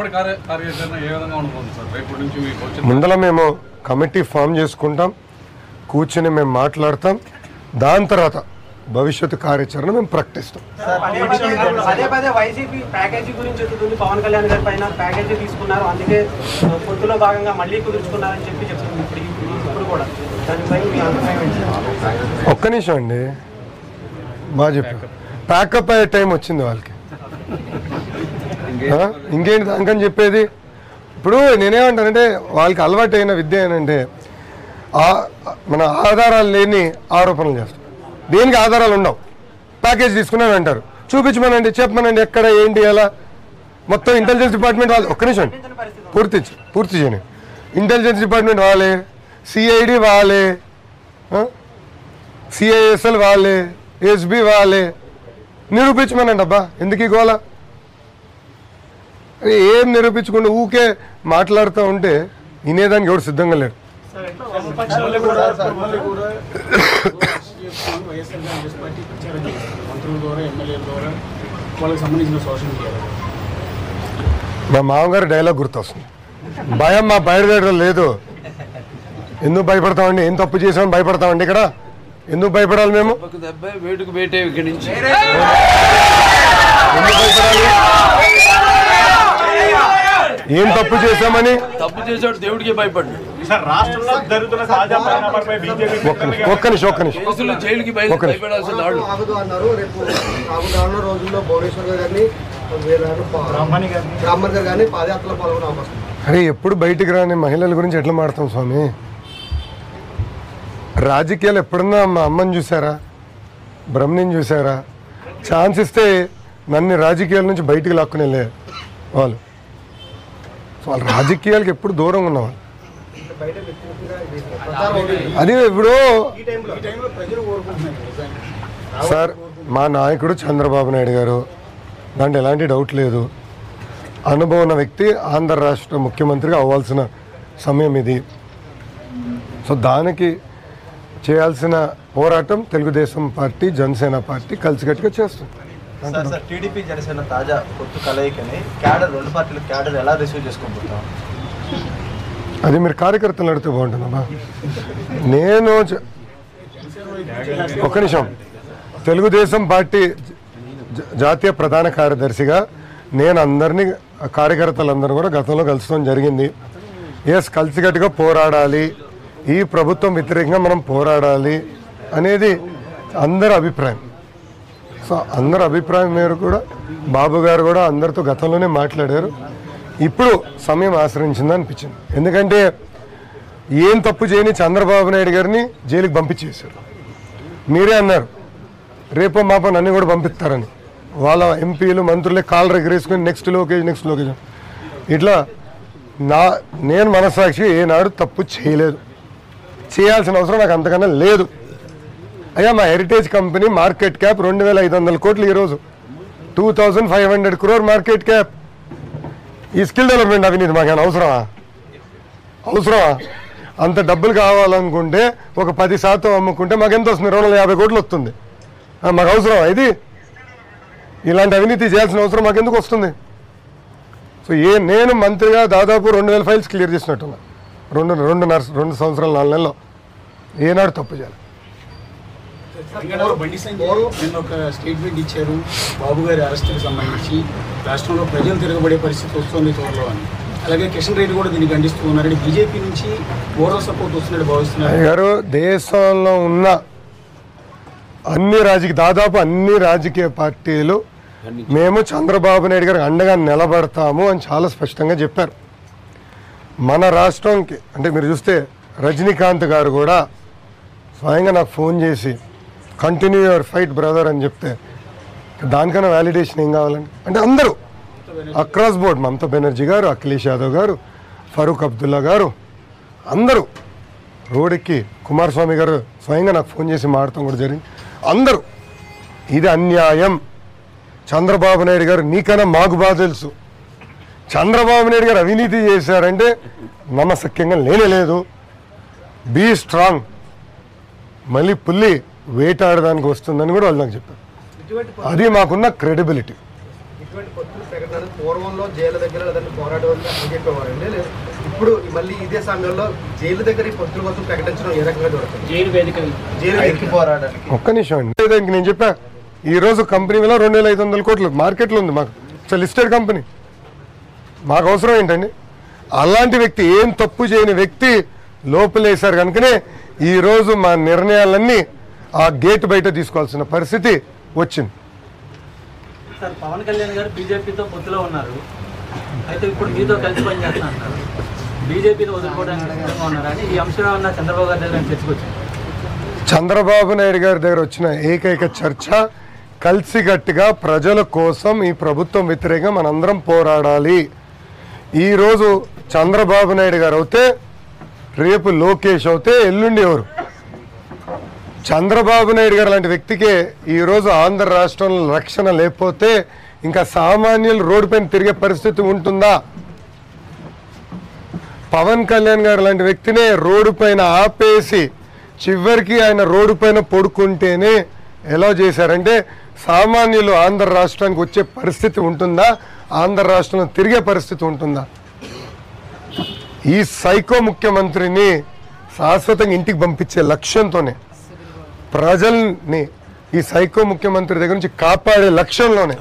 రేపటి కార్య కార్యాచరణ ఏ విధంగా ఉండబోతుంది సార్ రేపటి నుంచి మీకు వచ్చిన ముందర మేము కమిటీ ఫామ్ చేసుకుంటాం కూర్చొని మేము మాట్లాడతాం దాని తర్వాత భవిష్యత్తు కార్యాచరణ మేము ప్రకటిస్తాం పదే పదే పదే పదే వైసీపీ ప్యాకేజీ గురించి ఎత్తుతుంది పవన్ కళ్యాణ్ గారి పైన ప్యాకేజీ తీసుకున్నారు అందుకే పొత్తులో భాగంగా మళ్ళీ కుదుర్చుకున్నారని చెప్పి చెప్తుంది ఇప్పుడు ఇప్పుడు ఇప్పుడు కూడా దానిపై మీ అభిప్రాయం ఏంటి ఒక్క నిమిషం అండి బాగా చెప్పారు ప్యాకప్ అయ్యే టైం వచ్చింది వాళ్ళకి ఆ? ఇంకేంటి దానికని చెప్పేది ఇప్పుడు నేనేమంటానంటే వాళ్ళకి అలవాటు అయిన విద్య ఏంటంటే ఆ- మన ఆధారాలు లేని ఆరోపణలు చేస్తాం దేనికి ఆధారాలు ఉండవు ప్యాకేజ్ తీసుకున్నాను అంటారు చూపించమనండి చెప్పమనండి ఎక్కడ ఏంటి ఎలా మొత్తం ఇంటెలిజెన్స్ డిపార్ట్మెంట్ వాళ్ళు ఒక్క నిమిషం పూర్తి చే- పూర్తి చేయని ఇంటెలిజెన్స్ డిపార్ట్మెంట్ వాళ్ళే సిఐడి వాళ్ళే సిఐఎస్ఎల్ వాళ్ళే ఎస్బి వాళ్ళే నిరూపించమనండి అబ్బా ఎందుకు ఈ గోల అరే ఏం నిరూపించకుండా ఊకే మాట్లాడుతూ ఉంటే వినేదానికి ఎవడు సిద్ధంగా లేడు పక్షాలు కూడా మిమ్మల్ని కూడా వైఎస్ఆర్ కాంగ్రెస్ పార్టీ ప్రచారం చేస్తుంది మంత్రుల ద్వారా ఎమ్మెల్యేల ద్వారా వాళ్ళకి సంబంధించిన సోషల్ మీడియా మా మామగారు డైలాగ్ గుర్తొస్తుంది భయం మా బయలుదేరడం లేదు ఎందుకు భయపడతామండి ఏం తప్పు చేసామని భయపడతామండి ఇక్కడ ఎందుకు భయపడాలి మేము ఒక దెబ్బ వేటుకు వేటే ఇక్కడి నుంచి ఎందుకు భయపడాలి ఏం తప్పు చేశామని తప్పు చేసాడు దేవుడికి భయపడ్డు సార్ రాష్ట్రంలో జరుగుతున్న తాజా పరిణామాలపై బీజేపీ ఒక్క నిమిషం ఒక్క నిమిషం ఒక్క నిమిషం కేసులు జైలుకి బయ- ఒక నిమిషం. భయపడాల్సిన వాళ్ళు ఆగదు అన్నారు రేపు రాబోయే రోజుల్లో భువనేశ్వర్ గారు కానీ వీళ్ళను పా- బ్రహ్మణి గారిని బ్రాహ్మణ్ గారు కానీ పాదయాత్రలో పాల్గొనే అవకాశం ఉంది. అరే ఎప్పుడు బయటికి రాని మహిళల గురించి ఎట్లా మాడతాం స్వామి రాజకీయాలు ఎప్పుడన్నా మా అమ్మని చూసారా బ్రహ్మని చూసారా ఛాన్స్ ఇస్తే నన్ను రాజకీయాల నుంచి బయటికి లాక్కుని వెళ్ళే వాళ్ళు సో వాళ్ళు రాజకీయాలకు ఎప్పుడు దూరంగా ఉన్నవాళ్ళు బయట వ్యక్తిగతంగా ఇది ప్రచారం ఉంది. అది ఇప్పుడు ఈ టైంలో ఈ టైంలో ప్రజలు కోరుకుంటున్నారు నిజానికి సార్ మా నాయకుడు చంద్రబాబు నాయుడు గారు దాంట్లో ఎలాంటి డౌట్ లేదు అనుభవం ఉన్న వ్యక్తి ఆంధ్ర రాష్ట్ర ముఖ్యమంత్రిగా అవ్వాల్సిన సమయం ఇది సో దానికి చేయాల్సిన పోరాటం తెలుగుదేశం పార్టీ జనసేన పార్టీ కలిసికట్టుగా చేస్తుంది సార్ సార్ టీడీపీ జనసేన తాజా పొత్తు కలయికని క్యాడర్ రెండు పార్టీల క్యాడర్ ఎలా రిసీవ్ చేసుకోబోతాం అది మీరు కార్యకర్తలు అడిగితే బాగుంటుందమ్మా నేను చ- ఒక నిమిషం తెలుగుదేశం పార్టీ జ- జాతీయ ప్రధాన కార్యదర్శిగా నేను అందరినీ కార్యకర్తలందరూ కూడా గతంలో కలుసుకోవడం జరిగింది ఎస్ కలిసికట్టుగా పోరాడాలి ఈ ప్రభుత్వం వ్యతిరేకంగా మనం పోరాడాలి అనేది అందరి అభిప్రాయం సో అందరి అభిప్రాయం మేరకు కూడా బాబు గారు కూడా అందరితో గతంలోనే మాట్లాడారు ఇప్పుడు సమయం ఆశ్రయించింది అనిపించింది ఎందుకంటే ఏం తప్పు చేయని చంద్రబాబు నాయుడు గారిని జైలుకి పంపించేశారు మీరే అన్నారు రేపో మాపో నన్ను కూడా పంపిస్తారని వాళ్ళ ఎంపీలు మంత్రులే కాళ్ళు ఎగరేసుకొని నెక్స్ట్ లొకేషన్ నెక్స్ట్ లొకేషన్ ఇట్లా నా నేను మనసాక్షి ఏనాడు తప్పు చేయలేదు చేయాల్సిన అవసరం నాకు అంతకన్నా లేదు అయ్యా మా హెరిటేజ్ కంపెనీ మార్కెట్ క్యాప్ రెండు వేల ఐదు వందల కోట్లు ఈరోజు two thousand five hundred crore market cap ఈ స్కిల్ డెవలప్మెంట్ అవినీతి మాకేమైనా అవసరమా అవసరమా అంత డబ్బులు కావాలనుకుంటే ఒక పది శాతం అమ్ముకుంటే మాకు ఎంత వస్తుంది రెండు వందల యాభై కోట్లు వస్తుంది ఆ, మాకు అవసరమా ఇది ఇలాంటి అవినీతి చేయాల్సిన అవసరం మాకు ఎందుకు వస్తుంది సో ఏ నేను మంత్రిగా దాదాపు రెండు వేల ఫైల్స్ క్లియర్ చేసినట్టున్నా రెండు రెండున్నర రెండు సంవత్సరాలు నాలుగు నెలల్లో ఏనాడు తప్పు చేయాలి తెలంగాణలో బండి సంజయ్ నిన్న ఒక స్టేట్మెంట్ ఇచ్చారు బాబు గారి అరెస్టుకి సంబంధించి రాష్ట్రంలో ప్రజలు తిరగబడే పరిస్థితి వస్తుంది త్వరలో అని అలాగే కిషన్ రెడ్డి కూడా దీన్ని ఖండిస్తూ ఉన్నారని బీజేపీ నుంచి ఓవరాల్ సపోర్ట్ వస్తున్నట్టు భావిస్తున్నారు అయ్య గారు దేశంలో ఉన్న అన్ని రాజకీయ దాదాపు అన్ని రాజకీయ పార్టీలు మేము చంద్రబాబు నాయుడు గారికి అండగా నిలబడతాము అని చాలా స్పష్టంగా చెప్పారు మన రాష్ట్రంకి అంటే మీరు చూస్తే రజనీకాంత్ గారు కూడా స్వయంగా నాకు ఫోన్ చేసి కంటిన్యూ యువర్ ఫైట్ బ్రదర్ అని చెప్తే దానికన్నా వ్యాలిడేషన్ ఏం కావాలండి అంటే అందరూ అక్రాస్ బోర్డ్ మమతా బెనర్జీ గారు అఖిలేష్ యాదవ్ గారు ఫరూక్ అబ్దుల్లా గారు అందరూ రోడ్డుకి కుమారస్వామి గారు స్వయంగా నాకు ఫోన్ చేసి మాడటం కూడా జరిగింది అందరూ ఇది అన్యాయం చంద్రబాబు నాయుడు గారు నీకన్నా మాకు బాగా తెలుసు చంద్రబాబు నాయుడు గారు అవినీతి చేశారంటే నమ్మశక్యంగా లేనే లేదు బీ స్ట్రాంగ్ మళ్ళీ పుల్లి వేటాడడానికి వస్తుందని కూడా వాళ్ళు నాకు చెప్పారు ఇటువంటి అది మాకున్న క్రెడిబిలిటీ ఇటువంటి పొత్తుల ప్రకటనలు పూర్వంలో జైలు దగ్గర లేదంటే పోరాటం అని చెప్పేవారండి లేదు ఇప్పుడు మళ్ళీ ఇదే సమయంలో జైలు దగ్గర ఈ పొత్తుల కోసం ప్రకటించడం ఏ రకంగా జరుగుతుంది జైలు వేదిక జైలు ఐక్య వేదిక. పోరాటానికి ఒక్క నిమిషం అండి లేదా ఇంక నేను చెప్పా ఈ రోజు కంపెనీ విలువ రెండు వేల ఐదు వందల కోట్లు మార్కెట్లో ఉంది మాకు ఇట్స్ లిస్టెడ్ కంపెనీ మాకు అవసరం ఏంటండి అలాంటి వ్యక్తి ఏం తప్పు చేయని వ్యక్తి లోపలేశారు కనుకనే ఈరోజు మా నిర్ణయాలన్నీ ఆ గేట్ బయట తీసుకోవాల్సిన పరిస్థితి వచ్చింది సార్ పవన్ కళ్యాణ్ గారు బీజేపీతో పొత్తులో ఉన్నారు అయితే ఇప్పుడు మీతో కలిసి పనిచేస్తా అంటారు బీజేపీని వదులుకోవడానికి సిద్ధంగా ఉన్నారని ఈ అంశం ఉన్న చంద్రబాబు గారి దగ్గర చర్చకొచ్చింది చంద్రబాబు నాయుడు గారి దగ్గర వచ్చిన ఏకైక చర్చ కలిసికట్టుగా ప్రజల కోసం ఈ ప్రభుత్వం వ్యతిరేకంగా మనందరం పోరాడాలి ఈరోజు చంద్రబాబు నాయుడు గారు అవుతే రేపు లోకేష్ అవుతే ఎల్లుండి ఎవరు చంద్రబాబు నాయుడు గారు లాంటి వ్యక్తికే ఈరోజు ఆంధ్ర రాష్ట్రంలో రక్షణ లేకపోతే ఇంకా సామాన్యులు రోడ్డు పైన తిరిగే పరిస్థితి ఉంటుందా పవన్ కళ్యాణ్ గారు లాంటి వ్యక్తినే రోడ్డు పైన ఆపేసి చివరికి ఆయన రోడ్డు పైన పడుకుంటేనే ఎలా చేశారంటే సామాన్యులు ఆంధ్ర రాష్ట్రానికి వచ్చే పరిస్థితి ఉంటుందా ఆంధ్ర రాష్ట్రంలో తిరిగే పరిస్థితి ఉంటుందా ఈ సైకో ముఖ్యమంత్రిని శాశ్వతంగా ఇంటికి పంపించే లక్ష్యంతోనే ప్రజల్ని ఈ సైకో ముఖ్యమంత్రి దగ్గర నుంచి కాపాడే లక్ష్యంలోనే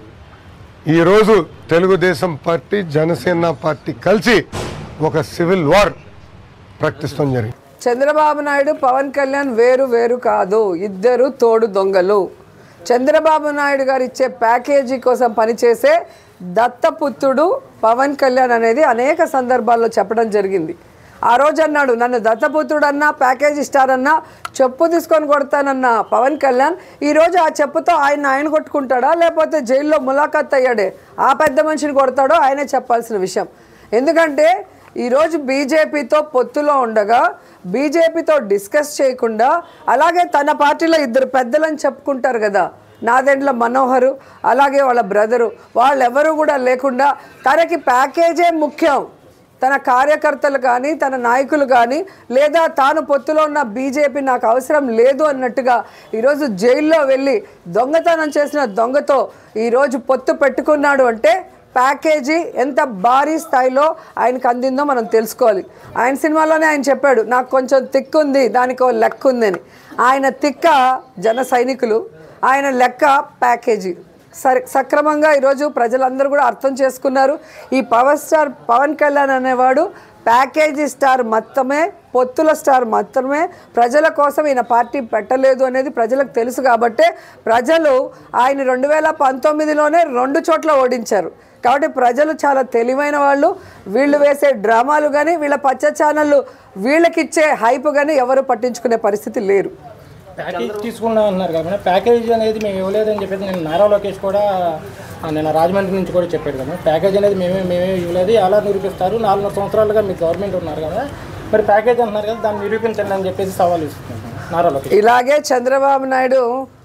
ఈరోజు తెలుగుదేశం పార్టీ జనసేన పార్టీ కలిసి ఒక సివిల్ వార్ ప్రకటిస్తాం జరిగింది చంద్రబాబు నాయుడు పవన్ కళ్యాణ్ వేరు వేరు కాదు ఇద్దరు తోడు దొంగలు చంద్రబాబు నాయుడు గారు ఇచ్చే ప్యాకేజీ కోసం పనిచేసే దత్తపుత్రుడు పవన్ కళ్యాణ్ అనేది అనేక సందర్భాల్లో చెప్పడం జరిగింది ఆ రోజు అన్నాడు నన్ను దత్తపుత్రుడు అన్నా ప్యాకేజీ స్టార్ అన్నా చెప్పు తీసుకొని కొడతానన్న పవన్ కళ్యాణ్ ఈరోజు ఆ చెప్పుతో ఆయన ఆయన కొట్టుకుంటాడా లేకపోతే జైల్లో ములాఖాత్ అయ్యాడే ఆ పెద్ద మనిషిని కొడతాడో ఆయనే చెప్పాల్సిన విషయం ఎందుకంటే ఈరోజు బీజేపీతో పొత్తులో ఉండగా బీజేపీతో డిస్కస్ చేయకుండా అలాగే తన పార్టీలో ఇద్దరు పెద్దలని చెప్పుకుంటారు కదా నాదెండ్ల మనోహరు అలాగే వాళ్ళ బ్రదరు వాళ్ళెవరూ కూడా లేకుండా తనకి ప్యాకేజే ముఖ్యం తన కార్యకర్తలు కానీ తన నాయకులు కానీ లేదా తాను పొత్తులో ఉన్న బీజేపీ నాకు అవసరం లేదు అన్నట్టుగా ఈరోజు జైల్లో వెళ్ళి దొంగతనం చేసిన దొంగతో ఈరోజు పొత్తు పెట్టుకున్నాడు అంటే ప్యాకేజీ ఎంత భారీ స్థాయిలో ఆయనకు అందిందో మనం తెలుసుకోవాలి ఆయన సినిమాలోనే ఆయన చెప్పాడు నాకు కొంచెం తిక్కు ఉంది దానికి ఓ లెక్క ఉందని ఆయన తిక్క జన సైనికులు ఆయన లెక్క ప్యాకేజీ సరి సక్రమంగా ఈరోజు ప్రజలందరూ కూడా అర్థం చేసుకున్నారు ఈ పవర్ స్టార్ పవన్ కళ్యాణ్ అనేవాడు ప్యాకేజీ స్టార్ మొత్తమే పొత్తుల స్టార్ మాత్రమే ప్రజల కోసం ఈయన పార్టీ పెట్టలేదు అనేది ప్రజలకు తెలుసు కాబట్టే ప్రజలు ఆయన రెండు వేల పంతొమ్మిదిలోనే రెండు చోట్ల ఓడించారు కాబట్టి ప్రజలు చాలా తెలివైన వాళ్ళు వీళ్ళు వేసే డ్రామాలు కానీ వీళ్ళ పచ్చ ఛానళ్ళు వీళ్ళకిచ్చే హైప్ కానీ ఎవరు పట్టించుకునే పరిస్థితి లేరు ప్యాకేజ్ తీసుకున్నా అన్నారు కాబట్టి ప్యాకేజ్ అనేది మేము ఇవ్వలేదని చెప్పేసి నేను నారా లోకేష్ కూడా ఆ, నేను రాజమండ్రి నుంచి కూడా చెప్పాడు కదా ప్యాకేజ్ అనేది మేమే మేమే ఇవ్వలేదు అలా నిరూపిస్తారు నాలుగు సంవత్సరాలుగా మీకు గవర్నమెంట్ ఉన్నారు కదా మరి ప్యాకేజ్ అంటున్నారు కదా దాన్ని నిరూపించండి అని చెప్పేసి సవాల్ ఇస్తున్నాను నారా లోకేష్ ఇలాగే చంద్రబాబు నాయుడు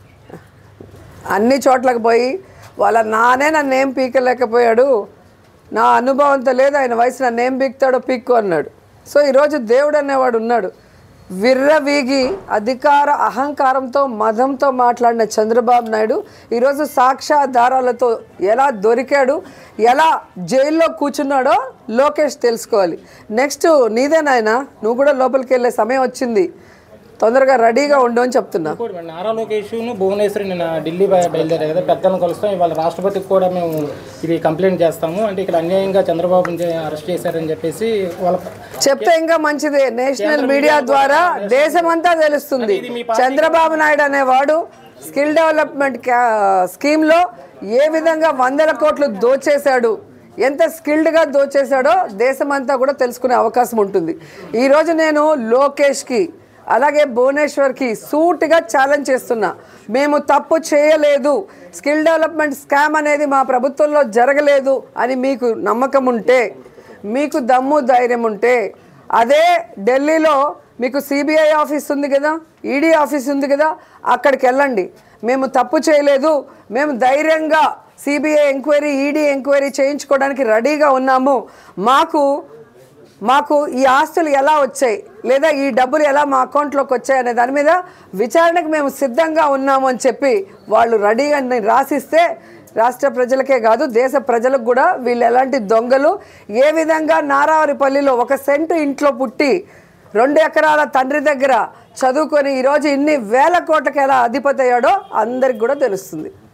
అన్ని చోట్లకు పోయి వాళ్ళ నానే నన్ను ఏం పీకలేకపోయాడు నా అనుభవంతో లేదు ఆయన వయసు నన్ను ఏం పీకుతాడో పీక్కు అన్నాడు సో ఈరోజు దేవుడు అనేవాడు ఉన్నాడు విర్రవీగి అధికార అహంకారంతో మదంతో మాట్లాడిన చంద్రబాబు నాయుడు ఈరోజు సాక్ష్యాధారాలతో ఎలా దొరికాడు ఎలా జైల్లో కూర్చున్నాడో లోకేష్ తెలుసుకోవాలి నెక్స్ట్ నీదే నాయన నువ్వు కూడా లోపలికి వెళ్ళే సమయం వచ్చింది తొందరగా రెడీగా ఉండు అని చెప్తున్నా ఇంకోటి మరి నారా లోకేష్ భువనేశ్వరి నిన్న ఢిల్లీ బయ- బయలుదేరారు కదా పెద్దలను కలుస్తాం ఇవాళ రాష్ట్రపతికి కూడా మేము ఇది కంప్లైంట్ చేస్తాము అంటే ఇక్కడ అన్యాయంగా చంద్రబాబుని అరెస్ట్ చేశారని చెప్పేసి వాళ్ళ చెప్తే ఇంకా మంచిదే నేషనల్ మీడియా ద్వారా దేశమంతా తెలుస్తుంది చంద్రబాబు నాయుడు అనేవాడు స్కిల్ డెవలప్మెంట్ స్కీమ్లో ఏ విధంగా వందల కోట్లు దోచేశాడు ఎంత స్కిల్డ్గా దోచేశాడో దేశమంతా కూడా తెలుసుకునే అవకాశం ఉంటుంది ఈరోజు నేను లోకేష్కి అలాగే భువనేశ్వర్కి సూటిగా ఛాలెంజ్ చేస్తున్నా మేము తప్పు చేయలేదు స్కిల్ డెవలప్మెంట్ స్కామ్ అనేది మా ప్రభుత్వంలో జరగలేదు అని మీకు నమ్మకం ఉంటే మీకు దమ్ము ధైర్యం ఉంటే అదే ఢిల్లీలో మీకు సిబిఐ ఆఫీస్ ఉంది కదా ఈడీ ఆఫీస్ ఉంది కదా అక్కడికి వెళ్ళండి మేము తప్పు చేయలేదు మేము ధైర్యంగా సిబిఐ ఎంక్వైరీ ఈడీ ఎంక్వైరీ చేయించుకోవడానికి రెడీగా ఉన్నాము మాకు మాకు ఈ ఆస్తులు ఎలా వచ్చాయి లేదా ఈ డబ్బులు ఎలా మా అకౌంట్లోకి వచ్చాయి అనే దాని మీద విచారణకు మేము సిద్ధంగా ఉన్నాము అని చెప్పి వాళ్ళు రెడీగా రాసిస్తే రాష్ట్ర ప్రజలకే కాదు దేశ ప్రజలకు కూడా వీళ్ళు ఎలాంటి దొంగలు ఏ విధంగా నారావరిపల్లిలో ఒక సెంటు ఇంట్లో పుట్టి రెండు ఎకరాల తండ్రి దగ్గర చదువుకొని ఈరోజు ఇన్ని వేల కోట్లకి ఎలా అధిపతి అయ్యాడో అందరికి కూడా తెలుస్తుంది